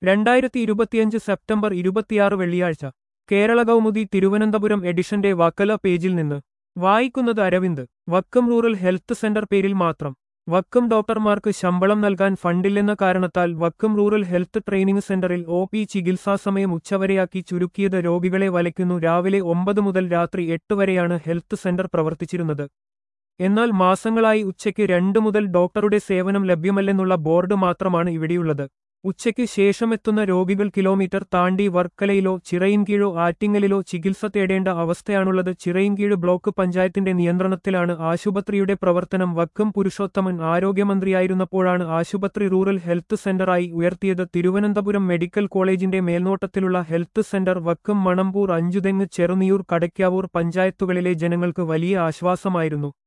രണ്ടായിരത്തി ഇരുപത്തിയഞ്ച് സെപ്റ്റംബർ ഇരുപത്തിയാറ് വെള്ളിയാഴ്ച കേരള കൗമുദി തിരുവനന്തപുരം എഡിഷന്റെ വക്കല പേജിൽ നിന്ന് വായിക്കുന്നത് Aravind Vakkom rural health centre പേരിൽ മാത്രം വക്കം ഡോക്ടർമാർക്ക് ശമ്പളം നൽകാൻ ഫണ്ടില്ലെന്ന കാരണത്താൽ വക്കം റൂറൽ ഹെൽത്ത് ട്രെയിനിംഗ് സെന്ററിൽ ഒ പി ചികിത്സാസമയം ഉച്ചവരെയാക്കി ചുരുക്കിയത് രോഗികളെ വലയ്ക്കുന്നു രാവിലെ ഒമ്പത് മുതൽ രാത്രി എട്ട് വരെയാണ് ഹെൽത്ത് സെന്റർ പ്രവർത്തിച്ചിരുന്നത് എന്നാൽ മാസങ്ങളായി ഉച്ചയ്ക്ക് രണ്ടു മുതൽ ഡോക്ടറുടെ സേവനം ലഭ്യമല്ലെന്നുള്ള ബോർഡ് മാത്രമാണ് ഇവിടെയുള്ളത് ഉച്ചയ്ക്ക് ശേഷമെത്തുന്ന രോഗികൾ കിലോമീറ്റർ താണ്ടി വർക്കലയിലോ ചിറയിൻകീഴോ ആറ്റിങ്ങലിലോ ചികിത്സ തേടേണ്ട അവസ്ഥയാണുള്ളത് ചിറയിൻകീഴ് ബ്ലോക്ക് പഞ്ചായത്തിന്റെ നിയന്ത്രണത്തിലാണ് ആശുപത്രിയുടെ പ്രവർത്തനം വക്കം പുരുഷോത്തമൻ ആരോഗ്യമന്ത്രിയായിരുന്നപ്പോഴാണ് ആശുപത്രി റൂറൽ ഹെൽത്ത് സെന്ററായി ഉയർത്തിയത് തിരുവനന്തപുരം മെഡിക്കൽ കോളേജിന്റെ മേൽനോട്ടത്തിലുള്ള ഹെൽത്ത് സെന്റർ വക്കം മണമ്പൂർ അഞ്ചുതെങ്ങ് ചെറുനിയൂർ കടയ്ക്കാവൂർ പഞ്ചായത്തുകളിലെ ജനങ്ങൾക്ക് വലിയ ആശ്വാസമായിരുന്നു